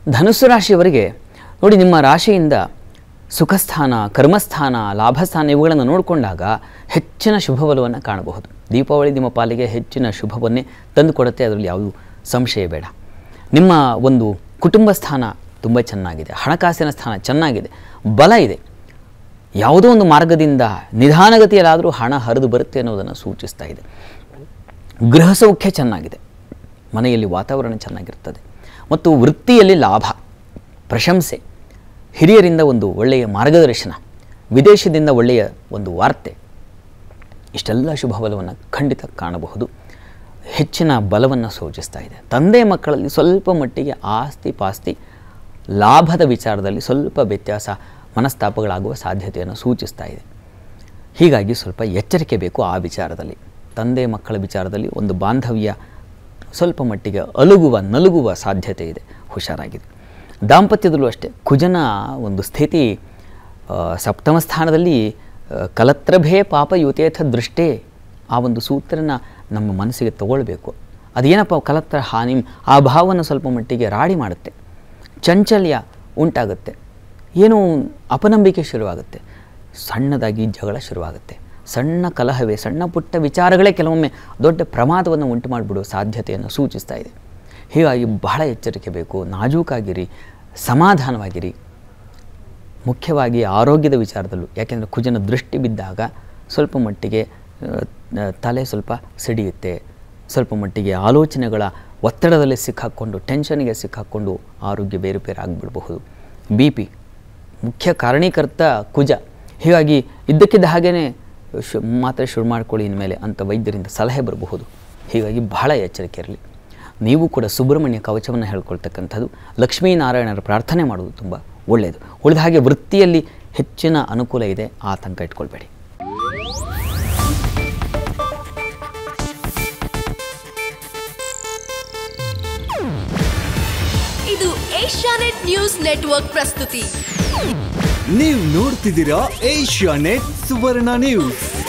ಧನುಸ್ಸು ರಾಶಿಯವರಿಗೆ ನೋಡಿ ನಿಮ್ಮ ರಾಶಿಯಿಂದ ಸುಖಸ್ಥಾನ ಕರ್ಮಸ್ಥಾನ ಲಾಭಸ್ಥಾನ ಇವುಗಳನ್ನು ನೋಡಿಕೊಂಡಾಗ ಹೆಚ್ಚಿನ ಶುಭಬಲವನ್ನು ಕಾಣಬಹುದು ದೀಪಾವಳಿ ನಿಮ್ಮ ಪಾಲಿಗೆ ಹೆಚ್ಚಿನ ಶುಭವನ್ನೇ ತಂದುಕೊಡುತ್ತೆ ಅದರಲ್ಲಿ ಯಾವುದೂ ಸಂಶಯ ಬೇಡ ನಿಮ್ಮ ಒಂದು ಕುಟುಂಬ ಸ್ಥಾನ ತುಂಬ ಚೆನ್ನಾಗಿದೆ ಹಣಕಾಸಿನ ಸ್ಥಾನ ಚೆನ್ನಾಗಿದೆ ಬಲ ಇದೆ ಯಾವುದೋ ಒಂದು ಮಾರ್ಗದಿಂದ ನಿಧಾನಗತಿಯಲ್ಲಾದರೂ ಹಣ ಹರಿದು ಬರುತ್ತೆ ಅನ್ನೋದನ್ನು ಸೂಚಿಸ್ತಾ ಇದೆ ಗೃಹ ಸೌಖ್ಯ ಚೆನ್ನಾಗಿದೆ ಮನೆಯಲ್ಲಿ ವಾತಾವರಣ ಚೆನ್ನಾಗಿರ್ತದೆ ಮತ್ತು ವೃತ್ತಿಯಲ್ಲಿ ಲಾಭ ಪ್ರಶಂಸೆ ಹಿರಿಯರಿಂದ ಒಂದು ಒಳ್ಳೆಯ ಮಾರ್ಗದರ್ಶನ ವಿದೇಶದಿಂದ ಒಳ್ಳೆಯ ಒಂದು ವಾರ್ತೆ ಇಷ್ಟೆಲ್ಲ ಶುಭ ಬಲವನ್ನು ಖಂಡಿತ ಕಾಣಬಹುದು ಹೆಚ್ಚಿನ ಬಲವನ್ನು ಸೂಚಿಸ್ತಾ ಇದೆ ತಂದೆ ಮಕ್ಕಳಲ್ಲಿ ಸ್ವಲ್ಪ ಮಟ್ಟಿಗೆ ಆಸ್ತಿ ಪಾಸ್ತಿ ಲಾಭದ ವಿಚಾರದಲ್ಲಿ ಸ್ವಲ್ಪ ವ್ಯತ್ಯಾಸ ಮನಸ್ತಾಪಗಳಾಗುವ ಸಾಧ್ಯತೆಯನ್ನು ಸೂಚಿಸ್ತಾ ಇದೆ ಹೀಗಾಗಿ ಸ್ವಲ್ಪ ಎಚ್ಚರಿಕೆ ಬೇಕು ಆ ವಿಚಾರದಲ್ಲಿ ತಂದೆ ಮಕ್ಕಳ ವಿಚಾರದಲ್ಲಿ ಒಂದು ಬಾಂಧವ್ಯ ಸ್ವಲ್ಪ ಮಟ್ಟಿಗೆ ಅಲುಗುವ ನಲುಗುವ ಸಾಧ್ಯತೆ ಇದೆ ಹುಷಾರಾಗಿದೆ ದಾಂಪತ್ಯದಲ್ಲೂ ಅಷ್ಟೇ ಕುಜನ ಒಂದು ಸ್ಥಿತಿ ಆ, ಸಪ್ತಮ ಸ್ಥಾನದಲ್ಲಿ ಆ, ಕಲತ್ರಭೇ ಪಾಪ ಯುತೇಥ ದೃಷ್ಟೇ ಆ ಒಂದು ಸೂತ್ರನ ನಮ್ಮ ಮನಸ್ಸಿಗೆ ತಗೊಳ್ಬೇಕು ಅದೇನಪ್ಪ ಕಲತ್ರ ಹಾನಿ ಆ ಭಾವವನ್ನು ಸ್ವಲ್ಪ ಮಟ್ಟಿಗೆ ರಾಡಿ ಮಾಡುತ್ತೆ ಚಂಚಲ್ಯ ಉಂಟಾಗುತ್ತೆ ಏನೋ ಅಪನಂಬಿಕೆ ಶುರುವಾಗುತ್ತೆ ಸಣ್ಣದಾಗಿ ಜಗಳ ಶುರುವಾಗುತ್ತೆ ಸಣ್ಣ ಕಲಹವೇ ಸಣ್ಣ ಪುಟ್ಟ ವಿಚಾರಗಳೇ ಕೆಲವೊಮ್ಮೆ ದೊಡ್ಡ ಪ್ರಮಾದವನ್ನು ಉಂಟು ಮಾಡಿಬಿಡುವ ಸಾಧ್ಯತೆಯನ್ನು ಸೂಚಿಸ್ತಾ ಇದೆ ಹೀಗಾಗಿ ಬಹಳ ಎಚ್ಚರಿಕೆ ಬೇಕು ನಾಜೂಕಾಗಿರಿ ಸಮಾಧಾನವಾಗಿರಿ ಮುಖ್ಯವಾಗಿ ಆರೋಗ್ಯದ ವಿಚಾರದಲ್ಲೂ ಯಾಕೆಂದರೆ ಕುಜನ ದೃಷ್ಟಿ ಬಿದ್ದಾಗ ಸ್ವಲ್ಪ ಮಟ್ಟಿಗೆ ಆ, ಆ, ತಲೆ ಸ್ವಲ್ಪ ಸಿಡಿಯುತ್ತೆ ಸ್ವಲ್ಪ ಮಟ್ಟಿಗೆ ಆಲೋಚನೆಗಳ ಒತ್ತಡದಲ್ಲಿ ಸಿಕ್ಕಾಕ್ಕೊಂಡು ಟೆನ್ಷನ್ಗೆ ಸಿಕ್ಕಾಕ್ಕೊಂಡು ಆರೋಗ್ಯ ಬೇರೆ ಬೇರೆ ಆಗಿಬಿಡಬಹುದು ಬಿ ಪಿ ಮುಖ್ಯ ಕಾರಣೀಕರ್ತ ಕುಜ ಹೀಗಾಗಿ ಇದ್ದಕ್ಕಿದ್ದ ಹಾಗೇ ಶು ಮಾತ್ರೆ ಶುರು ಮಾಡ್ಕೊಳ್ಳಿ ಇನ್ಮೇಲೆ ಅಂತ ವೈದ್ಯರಿಂದ ಸಲಹೆ ಬರಬಹುದು ಹೀಗಾಗಿ ಬಹಳ ಎಚ್ಚರಿಕೆ ಇರಲಿ ನೀವು ಕೂಡ ಸುಬ್ರಹ್ಮಣ್ಯ ಕವಚವನ್ನು ಹೇಳ್ಕೊಳ್ತಕ್ಕಂಥದ್ದು ಲಕ್ಷ್ಮೀನಾರಾಯಣರ ಪ್ರಾರ್ಥನೆ ಮಾಡೋದು ತುಂಬ ಒಳ್ಳೆಯದು ಉಳಿದ ಹಾಗೆ ವೃತ್ತಿಯಲ್ಲಿ ಹೆಚ್ಚಿನ ಅನುಕೂಲ ಇದೆ ಆತಂಕ ಇಟ್ಕೊಳ್ಬೇಡಿ ಇದು ಏಷ್ಯಾನೆಟ್ ನ್ಯೂಸ್ ನೆಟ್ವರ್ಕ್ ಪ್ರಸ್ತುತಿ ನೀವು ನೋಡ್ತಿದ್ದೀರಾ ಏಷ್ಯಾ ನೆಟ್ ಸುವರ್ಣ ನ್ಯೂಸ್